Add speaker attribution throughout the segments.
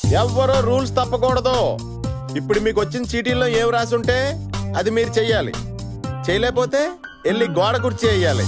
Speaker 1: ఎవ్వరూ రూల్స్ తప్పకూడదు ఇప్పుడు మీకు వచ్చిన చీటీల్లో ఏం రాసి ఉంటే అది మీరు చెయ్యాలి చేయలేకపోతే వెళ్ళి గోడ కుర్చీ వేయాలి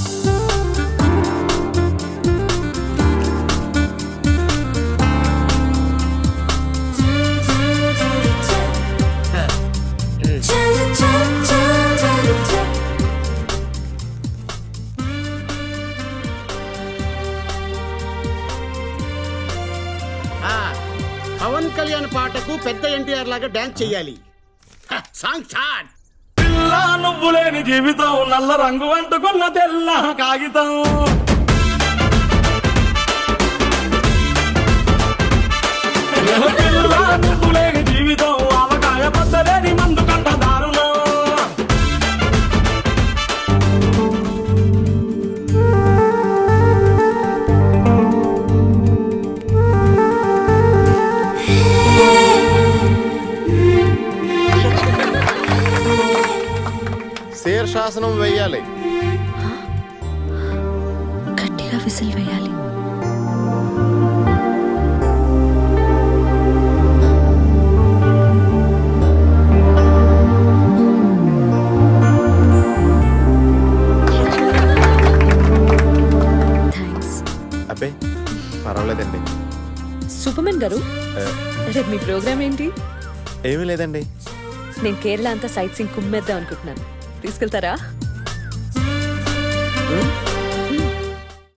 Speaker 2: ఆ, పవన్ కళ్యాణ్ పాటకు పెద్ద ఎన్టీఆర్ లాగా డాన్స్ చెయ్యాలి హ, సాంగ్ స్టార్ట్
Speaker 3: పిల్ల నువ్వు లేని జీవితం నల్ల రంగు అంటుకున్న తెల్ల కాగితం పిల్ల నువ్వు లేని జీవితం ఆవకాయ పచ్చలేని మందు కంట దారుణం
Speaker 1: శీర్షాసనం వేయాలి
Speaker 4: గట్టిగా విసిల్ వేయాలి థ్యాంక్స్
Speaker 1: అబ్బే పర్వాలేదండి
Speaker 4: సూపర్మెన్ గారు
Speaker 1: ఆ,
Speaker 4: రేపు మీ ప్రోగ్రామ్ ఏంటి
Speaker 1: ఏమీ లేదండి
Speaker 4: నేను కేరళ అంతా సైట్ సింగ్ కుమ్మేద్దాం అనుకుంటున్నాను తీసుకెళ్తారా
Speaker 1: ఉం?